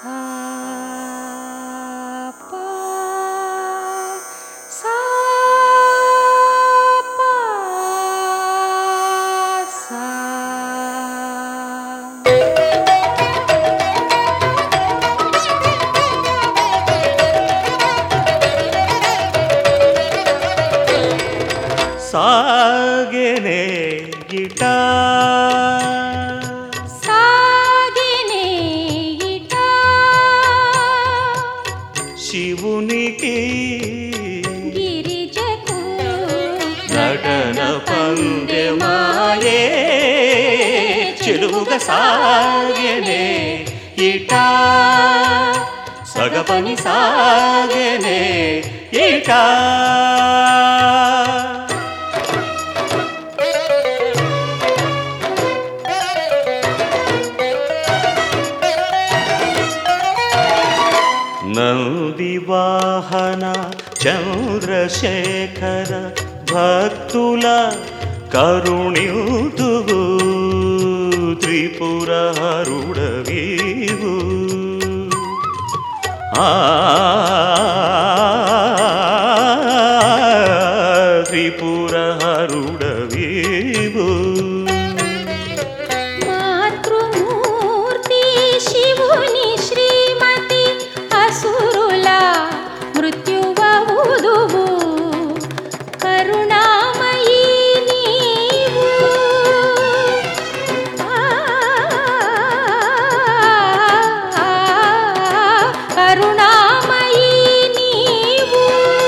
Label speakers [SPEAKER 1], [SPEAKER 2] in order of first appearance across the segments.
[SPEAKER 1] సా పా సా పా సా
[SPEAKER 2] సాగెనే గిటా
[SPEAKER 1] సాగినే ఇటా
[SPEAKER 2] శివునికి
[SPEAKER 1] గిరిజకు
[SPEAKER 2] నటన పందెమాయే చెలువుగా సాగెనే ఇటా సగపని సాగెనే ఇటా నందివాహన చంద్రశేఖర భక్తుల కరుణితువు త్రిపురహరుడవీవు ఆ త్రిపురహరుడవీవు
[SPEAKER 1] మాతృమూర్తి శివుని శ్రీమతి అసురుల మృత్యువవుదువు కరుణామయీ నీవు ఆ, కరుణామయీ నీవు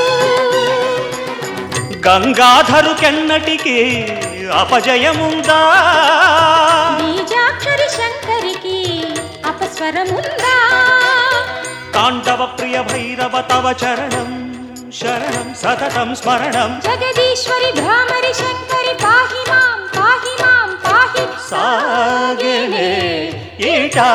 [SPEAKER 2] గంగాధరు కెన్నటికి అపజయముందా
[SPEAKER 1] బీజాక్షరి శంకరికి అపస్వరముందా
[SPEAKER 2] తాండవ ప్రియ భైరవ తవ చరణం శరణం సతతం స్మరణం
[SPEAKER 1] జగదీశ్వరి భ్రామరి శంకరి పాహి మాం పాహి మాం పాహి
[SPEAKER 2] సాగెనే ఈటా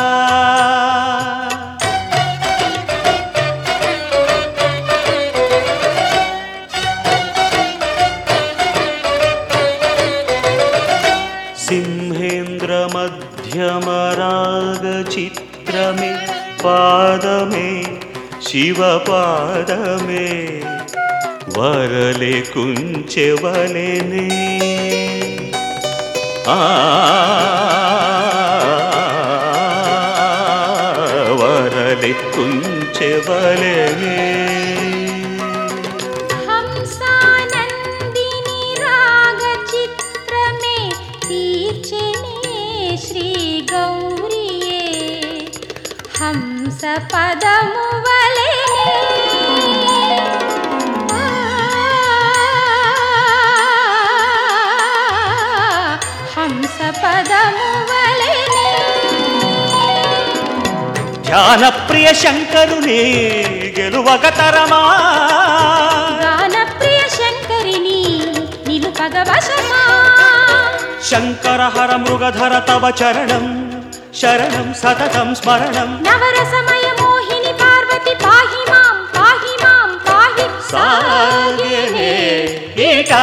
[SPEAKER 2] సింహేంద్ర మధ్యమరాగ చిత్రమే పాదమే శివ పాదమే వరలే కుంచెవలెనే ఆ వరలే కుంచెవలెనే
[SPEAKER 1] హంసానందిని రాగ చిత్రమే తీర్చెనే శ్రీ గౌరియే హంస పదము వలెనే హంస పదము వలెనే
[SPEAKER 2] ధ్యాన ప్రియ శంకరుని గెలువగ తరమా
[SPEAKER 1] గానప్రియ శంకరిని నిలుపగ వశమా
[SPEAKER 2] శంకర హర మృగధర తవ చరణం శరణం సతతం స్మరణం
[SPEAKER 1] నవరసమయ మోహిని పార్వతి పాహి మాం పాహి మాం పాహి
[SPEAKER 2] సాగెనే ఈటా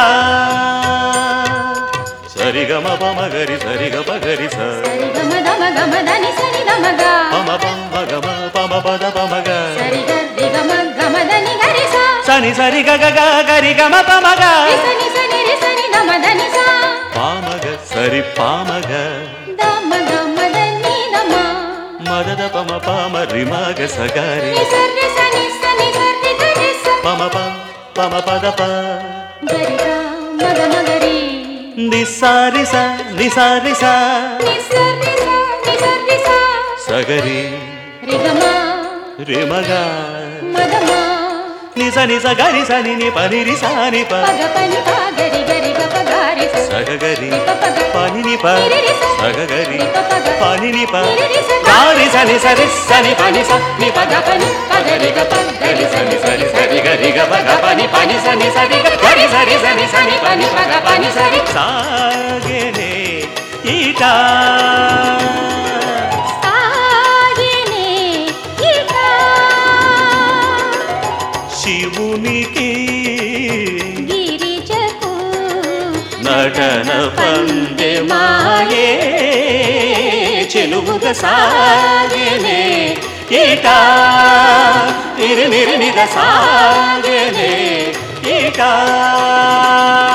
[SPEAKER 2] సరిగమ పమగరి సరిగ పగరి స
[SPEAKER 1] సరిగమ దమ గమ దని సని దమగ
[SPEAKER 2] పమ పమ గమ పమ పద పమగ
[SPEAKER 1] సరిగ దిగమ గమ దని గరి స
[SPEAKER 2] సని సరి గగ గ గరి గమ పమగ
[SPEAKER 1] రి సని సని రి సని దమ దని స
[SPEAKER 2] పామగ సరి పామగ
[SPEAKER 1] దమ గమ దని దమ
[SPEAKER 2] మదద పమ పామ రిమగ సగరి
[SPEAKER 1] ని సరి సని సని సరి గరి స
[SPEAKER 2] పమ ప పమ పద ప
[SPEAKER 1] గరి గ మగ మగరి
[SPEAKER 2] నిసారి స నిసారి స
[SPEAKER 1] ని సరి స ని సరి స
[SPEAKER 2] సగరి
[SPEAKER 1] రి గమ
[SPEAKER 2] రిమగ
[SPEAKER 1] మగమ
[SPEAKER 2] నిస నిస గరి సని ని పని రి సాని ప
[SPEAKER 1] పగ పని పా గరి గరి గ ప గారి స
[SPEAKER 2] సగగరి
[SPEAKER 1] ని ప పగ
[SPEAKER 2] పని ని ప సగగరి
[SPEAKER 1] ని ప పగ
[SPEAKER 2] పని ని ప
[SPEAKER 1] ని రి స
[SPEAKER 2] గారి సని సరి సని పని స ని ప గ పని పగరి గ ప గరి సని సరి సరి గరి గ ప గ పని పని సని సరి గ గరి సరి సని సని పని ప గ పని సరి సాగెనే ఈటా
[SPEAKER 1] సాగినే ఇక
[SPEAKER 2] శివునికి
[SPEAKER 1] గిరిజకు
[SPEAKER 2] నటన పందెమాయే చెలువుగా సాగెనే ఈట నిరి నిరి నిద సాగేనే ఈట